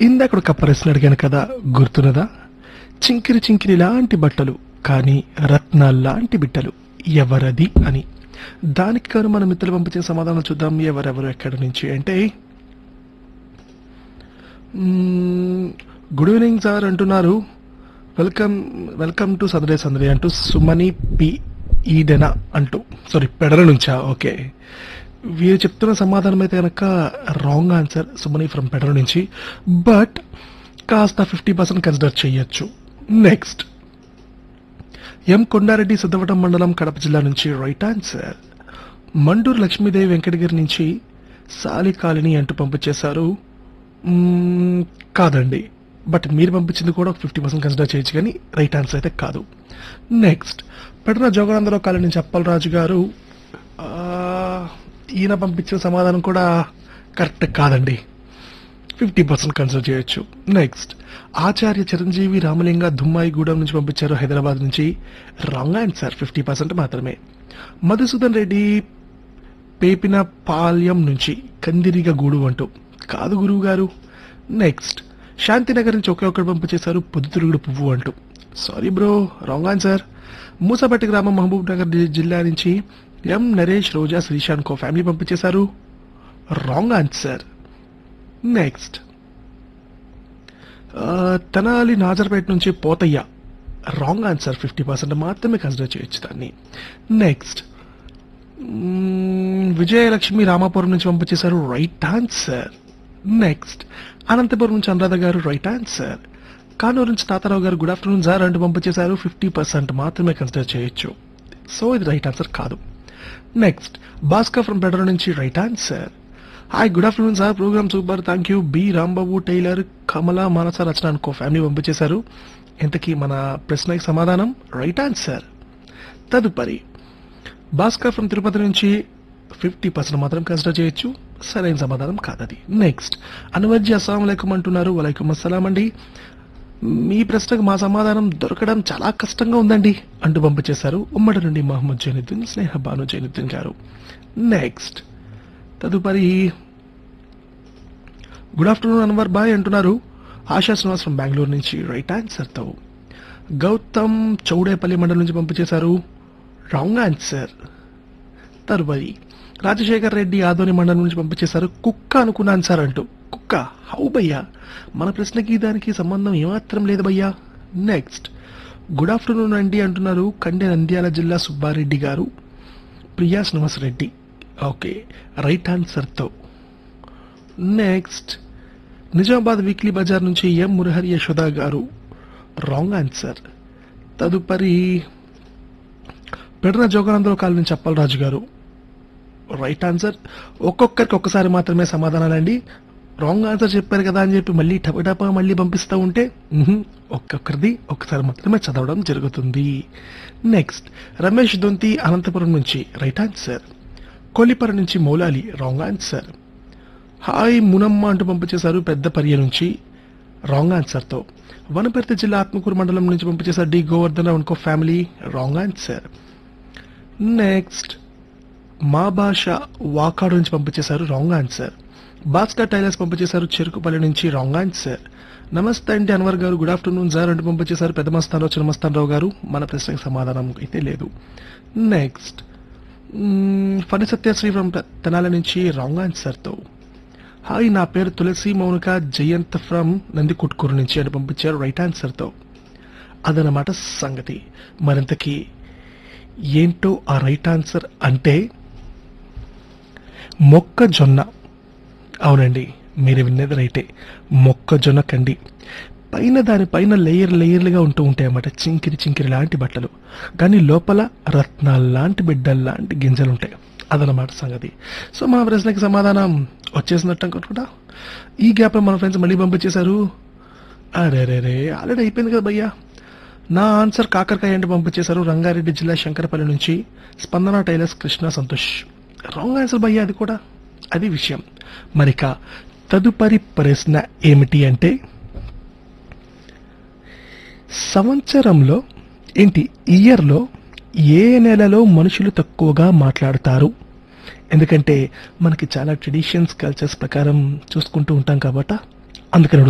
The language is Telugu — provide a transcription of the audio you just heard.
ఇందాక ఒక ప్రశ్న అడిగాను కదా గుర్తున్నదా చింకిరి చింకిరి లాంటి బట్టలు కానీ రత్నాలు లాంటి బిడ్డలు ఎవరది అని దానికి గాను మన మిత్రులు పంపించిన సమాధానం చూద్దాం ఎవరెవరు ఎక్కడి నుంచి అంటే మ్మ్, గుడ్ ఈవినింగ్ సార్ అంటున్నారు welcome welcome to Sandade Sandade అంటూ సుమని పి ఈడెనా అంటూ సారీ పెడల నుంచా ఓకే వీరు చెప్తున్న సమాధానం అయితే కనుక రాంగ్ ఆన్సర్ సుమని ఫ్రమ్ పెడల నుంచి బట్ కాస్త ఫిఫ్టీ పర్సెంట్ కన్సిడర్ చేయొచ్చు నెక్స్ట్ ఎం కొండారెడ్డి సిద్ధవటం మండలం కడప జిల్లా నుంచి రైట్ ఆన్సర్ మండూరు లక్ష్మీదేవి వెంకటగిరి నుంచి సాలికాలిని అంటూ పంపించేశారు మ్మ్, కాదండి బట్ మీరు పంపించింది కూడా ఒక ఫిఫ్టీ పర్సెంట్ కన్సిడర్ చేయొచ్చు కానీ రైట్ ఆన్సర్ అయితే కాదు నెక్స్ట్ పెడన జోగానందరావు కాలనీ నుంచి అప్పలరాజు గారు ఆ, ఈయన పంపించిన సమాధానం కూడా కరెక్ట్ కాదండి ఫిఫ్టీ పర్సెంట్ కన్సిడర్ చేయొచ్చు నెక్స్ట్ ఆచార్య చిరంజీవి రామలింగ దుమ్మాయిగూడెం నుంచి పంపించారు హైదరాబాద్ నుంచి రాంగ్ ఆన్సర్ ఫిఫ్టీ పర్సెంట్ మాత్రమే మధుసూదన్ రెడ్డి పేపిన పాల్యం నుంచి కందిరిగ గూడు అంటూ కాదు గురువు గారు నెక్స్ట్ శాంతినగర్ నుంచి ఒకే ఒక్కడు పంపించేశారు పొద్దుతిరుగుడు పువ్వు అంటూ sorry bro wrong answer Moosapet గ్రామం మహబూబ్ నగర్ జి- జిల్లా నుంచి M Naresh Roja Sreesanth co family పంపించేశారు రాంగ్ ఆన్సర్ నెక్స్ట్ ఆ, తెనాలి నాజర్పేట నుంచి Pothaiah wrong answer fifty percent మాత్రమే కన్సిడర్ చేయొచ్చు దాన్ని నెక్స్ట్ మ్మ్, విజయలక్ష్మి రామాపురం నుంచి పంపించేశారు రైట్ ఆన్సర్ నెక్స్ట్ అనంతపురం నుంచి అనురాధ గారు రైట్ ఆన్సర్ కానూరు నుంచి తాతారావు గారు గుడ్ ఆఫ్టర్నూన్ సార్ అంటూ పంపించేశారు ఫిఫ్టీ పర్సెంట్ మాత్రమే కన్సిడర్ చేయొచ్చు సో ఇది రైట్ ఆన్సర్ కాదు నెక్స్ట్ భాస్కర్ ఫ్రమ్ బెడర్ నుంచి right answer hi good afternoon sir programme super thank you B Rambabu tailor Kamala Manasa Rachana అనుకో ఫ్యామిలీ పంపించేశారు ఇంతకీ మన ప్రశ్నకి సమాధానం రైట్ ఆన్సర్ తదుపరి భాస్కర్ ఫ్రమ్ తిరుపతి నుంచి ఫిఫ్టీ పర్సెంట్ మాత్రం కన్సిడర్ చేయొచ్చు సరైన సమాధానం కాదది నెక్స్ట్ అనువర్జీ అస్సలం వలైకుం అంటున్నారు వలైకుం అస్సలాం అండి మీ ప్రశ్నకు మా సమాధానం దొరకడం చాలా కష్టంగా ఉందండి అంటూ పంపించేశారు ఉమ్మడి నుండి మహమ్మద్ జైనుద్దీన్ స్నేహ బాను జైనుద్దీన్ గారు నెక్స్ట్ తదుపరి గుడ్ ఆఫ్టర్నూన్ అన్వర్ బాయ్ అంటున్నారు ఆశా శ్రీనివాస్ ఫ్రమ్ బెంగళూరు నుంచి రైట్ ఆన్సర్తో గౌతమ్ చౌడేపల్లి మండలం నుంచి పంపించేశారు రాంగ్ ఆన్సర్ తరువాయి రాజశేఖర్ రెడ్డి ఆదోని మండలం నుంచి పంపించేశారు కుక్క అనుకున్నాను సార్ అంటూ కుక్క హౌ భయ్యా మన ప్రశ్నకి దానికి సంబంధం ఏమాత్రం లేదు భయ్యా నెక్స్ట్ గుడ్ ఆఫ్టర్నూన్ అండి అంటున్నారు కండె నంద్యాల జిల్లా సుబ్బారెడ్డి గారు ప్రియా శ్రీనివాస్ రెడ్డి ఓకే రైట్ ఆన్సర్తో నెక్స్ట్ నిజామాబాద్ వీక్లీ బజార్ నుంచి ఎం మురహరి యశోద గారు రాంగ్ ఆన్సర్ తదుపరి పెడన జోగానందరావు కాలనీ నుంచి అప్పలరాజు గారు రైట్ ఆన్సర్ ఒక్కొక్కరికి ఒక్కసారి మాత్రమే సమాధానాలండి రాంగ్ ఆన్సర్ చెప్పారు కదా అని చెప్పి మళ్ళీ టపటపా మళ్ళీ పంపిస్తూ ఉంటే మ్హూ, ఒక్కొక్కరిది ఒక్కసారి మాత్రమే చదవడం జరుగుతుంది నెక్స్ట్ రమేష్ దొంతి అనంతపురం నుంచి రైట్ ఆన్సర్ కొల్లిపర నుంచి Maulali wrong answer hi Munamma అంటూ పంపించేశారు పెద్ద పర్య నుంచి రాంగ్ ఆన్సర్తో వనపర్తి జిల్లా ఆత్మకూరు మండలం నుంచి పంపించేశారు డి గోవర్ధన్ రావు ఇంకో ఫ్యామిలీ రాంగ్ ఆన్సర్ నెక్స్ట్ మా భాష వాకాడు నుంచి పంపించేశారు రాంగ్ ఆన్సర్ భాస్కర్ టైలర్స్ పంపించేశారు చెరుకుపల్లి నుంచి రాంగ్ ఆన్సర్ నమస్తే అండి అన్వర్ గారు గుడ్ ఆఫ్టర్నూన్ సార్ అంటూ పంపించేశారు పెద్ద మస్తాన్ రావు చిన్నమస్తాన్ రావు గారు మన ప్రశ్నకి సమాధానం అయితే లేదు నెక్స్ట్ ఫణి సత్యశ్రీ ఫ్రమ్ తెనాల నుంచి రాంగ్ ఆన్సర్తో హాయ్ నా పేరు తులసి మౌనిక జయంత్ ఫ్రమ్ నందికుట్కూరు నుంచి అని పంపించారు రైట్ ఆన్సర్తో అదనమాట సంగతి మరింతకి ఏంటో ఆ రైట్ ఆన్సర్ అంటే మొక్కజొన్న అవునండి మీరు విన్నది రైటే మొక్కజొన్న కండి పైన దానిపైన లేయర్ లేయర్లుగా ఉంటూ ఉంటాయి అన్నమాట చింకిరి చింకిరి లాంటి బట్టలు కానీ లోపల రత్నాలు లాంటి బిడ్డలు లాంటి గింజలు ఉంటాయి అదనమాట సంగతి సో మా ప్రశ్నకి సమాధానం వచ్చేసినట్టు అనుకుంటా ఈ గ్యాప్ మన ఫ్రెండ్స్ మళ్ళీ పంపించేశారు అరే రే రే ఆల్రెడీ అయిపోయింది కదా భయ్యా నా ఆన్సర్ కాకరకాయ అంటే పంపించేశారు రంగారెడ్డి జిల్లా శంకరపల్లి నుంచి Spandana tailors Krishna Santosh wrong answer భయ్యా అది కూడా అది విషయం మరిక తదుపరి ప్రశ్న ఏమిటి అంటే సంవత్సరంలో ఏంటి ఇయర్లో ఏ నెలలో మనుషులు తక్కువగా మాట్లాడతారు ఎందుకంటే మనకి చాలా ట్రెడిషన్స్ కల్చర్స్ ప్రకారం చూసుకుంటూ ఉంటాం కాబట్టి అందుకని